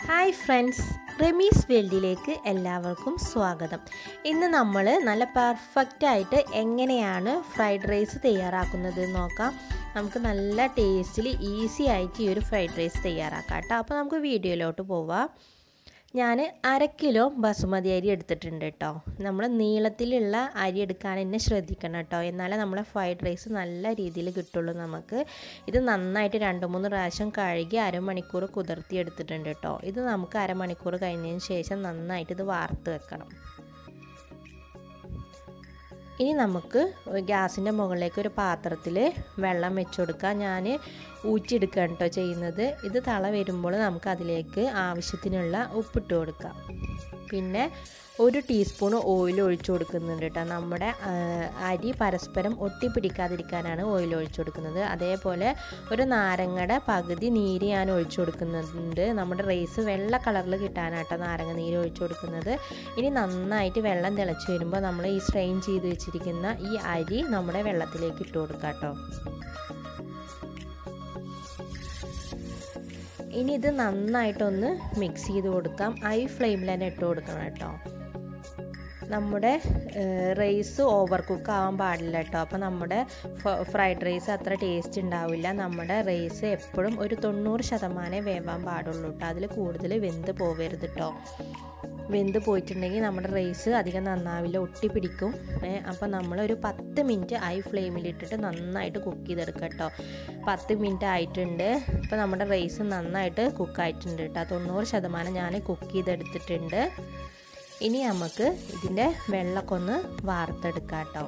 hi friends റെമീസ് വേൾഡിലേക്ക് എല്ലാവർക്കും സ്വാഗതം ഇന്ന് നമ്മൾ നല്ല പെർഫെക്റ്റ് ആയിട്ട് എങ്ങനെയാണ് ഫ്രൈഡ് റൈസ് തയ്യാറാക്കുന്നത് എന്ന് നോക്കാം നമുക്ക് നല്ല ടേസ്റ്റിൽ ഈസി ആയിട്ട് ഈ ഒരു ഫ്രൈഡ് റൈസ് തയ്യാറാക്കാം കേട്ടോ അപ്പോൾ നമുക്ക് വീഡിയോയിലോട്ട് പോവാം ഞാൻ അര കിലോ ബസുമതി അരി എടുത്തിട്ടുണ്ട് കേട്ടോ നമ്മൾ നീളത്തിലുള്ള അരി എടുക്കാൻ തന്നെ ശ്രദ്ധിക്കണം കേട്ടോ എന്നാലേ നമ്മളെ ഫ്രൈഡ് റൈസ് നല്ല രീതിയിൽ കിട്ടുള്ളൂ നമുക്ക് ഇത് നന്നായിട്ട് രണ്ട് മൂന്ന് പ്രാവശ്യം കഴുകി അരമണിക്കൂർ കുതിർത്തി എടുത്തിട്ടുണ്ട് കേട്ടോ ഇത് നമുക്ക് അരമണിക്കൂർ കഴിഞ്ഞതിന് ശേഷം നന്നായിട്ട് ഇത് വാർത്ത് വെക്കണം ഇനി നമുക്ക് ഗ്യാസിൻ്റെ മുകളിലേക്ക് ഒരു പാത്രത്തിൽ വെള്ളം വെച്ച് കൊടുക്കാം ഞാൻ ഊറ്റിയെടുക്കുകയാണ് കേട്ടോ ചെയ്യുന്നത് ഇത് തള വരുമ്പോൾ നമുക്ക് അതിലേക്ക് ആവശ്യത്തിനുള്ള ഉപ്പിട്ട് കൊടുക്കാം പിന്നെ ഒരു ടീസ്പൂൺ ഓയിൽ ഒഴിച്ചു കൊടുക്കുന്നുണ്ട് കേട്ടോ നമ്മുടെ അരി പരസ്പരം ഒട്ടിപ്പിടിക്കാതിരിക്കാനാണ് ഓയിൽ ഒഴിച്ചു കൊടുക്കുന്നത് അതേപോലെ ഒരു നാരങ്ങയുടെ പകുതി നീര് ഞാൻ ഒഴിച്ചു കൊടുക്കുന്നുണ്ട് നമ്മുടെ റൈസ് വെള്ള കളറിൽ കിട്ടാനാട്ടോ നാരങ്ങ നീര് ഒഴിച്ചു കൊടുക്കുന്നത് ഇനി നന്നായിട്ട് വെള്ളം തിളച്ച് വരുമ്പോൾ നമ്മൾ ഈ സ്ട്രെയിൻ ചെയ്ത് വെച്ചിരിക്കുന്ന ഈ അരി നമ്മുടെ വെള്ളത്തിലേക്ക് ഇട്ട് കൊടുക്കാം കേട്ടോ ഇനി ഇത് നന്നായിട്ടൊന്ന് മിക്സ് ചെയ്ത് കൊടുക്കാം ഹൈ ഫ്ലെയിമിൽ തന്നെ ഇട്ട് കൊടുക്കണം കേട്ടോ നമ്മുടെ റൈസ് ഓവർ കുക്ക് ആവാൻ പാടില്ല കേട്ടോ അപ്പോൾ നമ്മുടെ ഫ്രൈഡ് റൈസ് അത്ര ടേസ്റ്റ് ഉണ്ടാവില്ല നമ്മുടെ റൈസ് എപ്പോഴും ഒരു തൊണ്ണൂറ് ശതമാനമേ വേവാൻ പാടുള്ളൂ കേട്ടോ അതിൽ കൂടുതൽ വെന്ത് പോവരുത് കേട്ടോ വെന്ത് പോയിട്ടുണ്ടെങ്കിൽ നമ്മുടെ റൈസ് അധികം നന്നാവില്ല ഒട്ടിപ്പിടിക്കും അപ്പോൾ നമ്മളൊരു പത്ത് മിനിറ്റ് ഹൈ ഫ്ലെയിമിലിട്ടിട്ട് നന്നായിട്ട് കുക്ക് ചെയ്തെടുക്കുക കേട്ടോ പത്ത് മിനിറ്റ് ആയിട്ടുണ്ട് ഇപ്പോൾ നമ്മുടെ റൈസ് നന്നായിട്ട് കുക്കായിട്ടുണ്ട് കേട്ടോ തൊണ്ണൂറ് ശതമാനം ഞാൻ കുക്ക് ചെയ്തെടുത്തിട്ടുണ്ട് ഇനി നമുക്ക് ഇതിൻ്റെ വെള്ളമൊക്കെ ഒന്ന് വാർത്തെടുക്കാം കേട്ടോ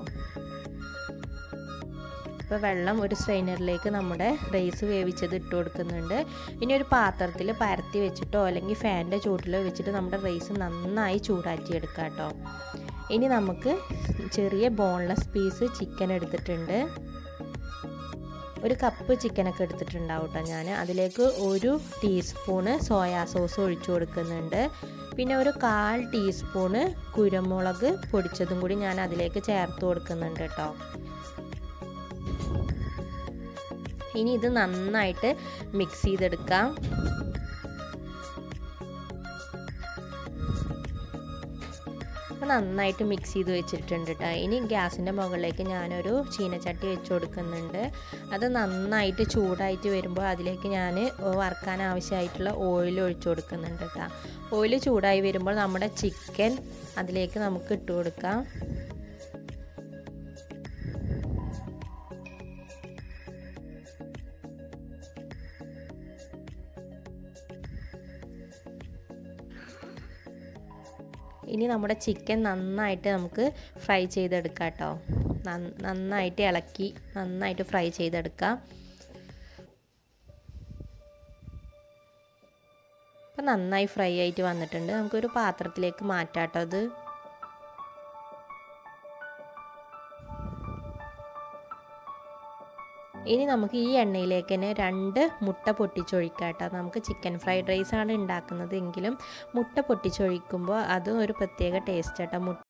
ഇപ്പോൾ വെള്ളം ഒരു സ്ട്രെയിനറിലേക്ക് നമ്മുടെ റൈസ് വേവിച്ചത് ഇട്ട് കൊടുക്കുന്നുണ്ട് ഇനി ഒരു പാത്രത്തിൽ പരത്തി വെച്ചിട്ടോ അല്ലെങ്കിൽ ഫാനിൻ്റെ ചൂട്ടിലോ വെച്ചിട്ട് നമ്മുടെ റൈസ് നന്നായി ചൂടാറ്റി എടുക്കാം കേട്ടോ ഇനി നമുക്ക് ചെറിയ ബോൺലെസ് പീസ് ചിക്കൻ എടുത്തിട്ടുണ്ട് ഒരു കപ്പ് ചിക്കനൊക്കെ എടുത്തിട്ടുണ്ടാവും കേട്ടോ ഞാൻ അതിലേക്ക് ഒരു ടീസ്പൂണ് സോയാ സോസ് ഒഴിച്ചു കൊടുക്കുന്നുണ്ട് പിന്നെ ഒരു കാൽ ടീസ്പൂണ് കുരുമുളക് പൊടിച്ചതും കൂടി ഞാൻ അതിലേക്ക് ചേർത്ത് കൊടുക്കുന്നുണ്ട് കേട്ടോ ഇനി ഇത് നന്നായിട്ട് മിക്സ് ചെയ്തെടുക്കാം നന്നായിട്ട് മിക്സ് ചെയ്ത് വെച്ചിട്ടുണ്ട് കേട്ടോ ഇനി ഗ്യാസിൻ്റെ മുകളിലേക്ക് ഞാനൊരു ചീനച്ചട്ടി വെച്ച് കൊടുക്കുന്നുണ്ട് അത് നന്നായിട്ട് ചൂടായിട്ട് വരുമ്പോൾ അതിലേക്ക് ഞാൻ വറുക്കാൻ ആവശ്യമായിട്ടുള്ള ഓയിൽ ഒഴിച്ചു കൊടുക്കുന്നുണ്ട് കേട്ടോ ഓയിൽ ചൂടായി വരുമ്പോൾ നമ്മുടെ ചിക്കൻ അതിലേക്ക് നമുക്ക് ഇട്ട് കൊടുക്കാം ഇനി നമ്മുടെ ചിക്കൻ നന്നായിട്ട് നമുക്ക് ഫ്രൈ ചെയ്തെടുക്കാം കേട്ടോ നന്നായിട്ട് ഇളക്കി നന്നായിട്ട് ഫ്രൈ ചെയ്തെടുക്കാം അപ്പം നന്നായി ഫ്രൈ ആയിട്ട് വന്നിട്ടുണ്ട് നമുക്കൊരു പാത്രത്തിലേക്ക് മാറ്റാം കേട്ടോ അത് ഇനി നമുക്ക് ഈ എണ്ണയിലേക്ക് തന്നെ രണ്ട് മുട്ട പൊട്ടിച്ചൊഴിക്കാം കേട്ടോ നമുക്ക് ചിക്കൻ ഫ്രൈഡ് റൈസ് ആണ് ഉണ്ടാക്കുന്നത് എങ്കിലും മുട്ട പൊട്ടിച്ചൊഴിക്കുമ്പോൾ അതും ഒരു പ്രത്യേക ടേസ്റ്റ് കേട്ടോ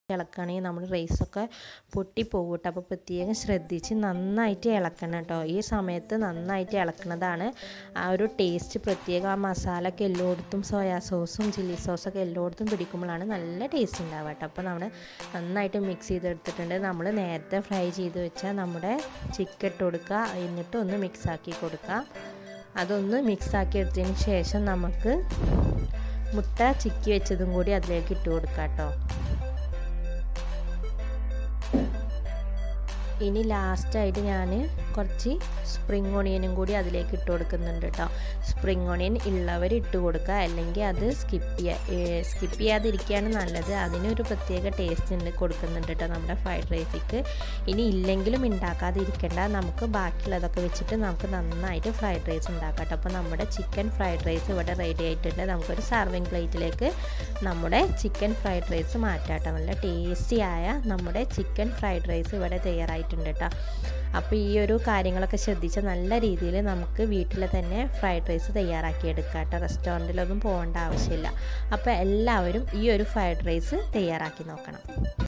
ഇളക്കുകയാണെങ്കിൽ നമ്മുടെ റൈസൊക്കെ പൊട്ടിപ്പോകും കേട്ടോ അപ്പോൾ പ്രത്യേകം ശ്രദ്ധിച്ച് നന്നായിട്ട് ഇളക്കണം കേട്ടോ ഈ സമയത്ത് നന്നായിട്ട് ഇളക്കുന്നതാണ് ആ ഒരു ടേസ്റ്റ് പ്രത്യേകം ആ മസാലയൊക്കെ എല്ലായിടത്തും സോയാ സോസും ചില്ലി സോസൊക്കെ എല്ലായിടത്തും പിടിക്കുമ്പോഴാണ് നല്ല ടേസ്റ്റ് ഉണ്ടാവുക കേട്ടോ അപ്പോൾ നമ്മൾ നന്നായിട്ട് മിക്സ് ചെയ്തെടുത്തിട്ടുണ്ട് നമ്മൾ നേരത്തെ ഫ്രൈ ചെയ്ത് വെച്ചാൽ നമ്മുടെ ചിക്കൻ ഇട്ട് കൊടുക്കുക എന്നിട്ട് ഒന്ന് മിക്സാക്കി കൊടുക്കുക അതൊന്ന് മിക്സാക്കി എടുത്തതിന് ശേഷം നമുക്ക് മുട്ട ചിക്കി വെച്ചതും കൂടി അതിലേക്ക് ഇട്ട് കൊടുക്കാം കേട്ടോ ഇനി ലാസ്റ്റായിട്ട് ഞാൻ കുറച്ച് സ്പ്രിങ് ഓണിയനും കൂടി അതിലേക്ക് ഇട്ട് കൊടുക്കുന്നുണ്ട് കേട്ടോ സ്പ്രിങ് ഓണിയൻ ഉള്ളവർ ഇട്ട് കൊടുക്കുക അല്ലെങ്കിൽ അത് സ്കിപ്പ് ചെയ്യുക സ്കിപ്പ് ചെയ്യാതിരിക്കുകയാണ് നല്ലത് അതിനൊരു പ്രത്യേക ടേസ്റ്റ് ഉണ്ട് കൊടുക്കുന്നുണ്ട് കേട്ടോ നമ്മുടെ ഫ്രൈഡ് റൈസിക്ക് ഇനി ഇല്ലെങ്കിലും ഉണ്ടാക്കാതെ ഇരിക്കേണ്ട നമുക്ക് ബാക്കിയുള്ളതൊക്കെ വെച്ചിട്ട് നമുക്ക് നന്നായിട്ട് ഫ്രൈഡ് റൈസ് ഉണ്ടാക്കാം കേട്ടോ അപ്പോൾ നമ്മുടെ ചിക്കൻ ഫ്രൈഡ് റൈസ് ഇവിടെ റെഡി ആയിട്ടുണ്ട് നമുക്കൊരു സർവിങ് പ്ലേറ്റിലേക്ക് നമ്മുടെ ചിക്കൻ ഫ്രൈഡ് റൈസ് മാറ്റാം കേട്ടോ നല്ല ടേസ്റ്റി ആയ നമ്മുടെ ചിക്കൻ ഫ്രൈഡ് റൈസ് ഇവിടെ തയ്യാറായിട്ടുണ്ട് കേട്ടോ അപ്പോൾ ഈ ഒരു കാര്യങ്ങളൊക്കെ ശ്രദ്ധിച്ച് നല്ല രീതിയിൽ നമുക്ക് വീട്ടിൽ തന്നെ ഫ്രൈഡ് റൈസ് തയ്യാറാക്കി എടുക്കാം കേട്ടോ റെസ്റ്റോറൻറ്റിലൊന്നും പോകേണ്ട ആവശ്യമില്ല അപ്പോൾ എല്ലാവരും ഈ ഒരു ഫ്രൈഡ് റൈസ് തയ്യാറാക്കി നോക്കണം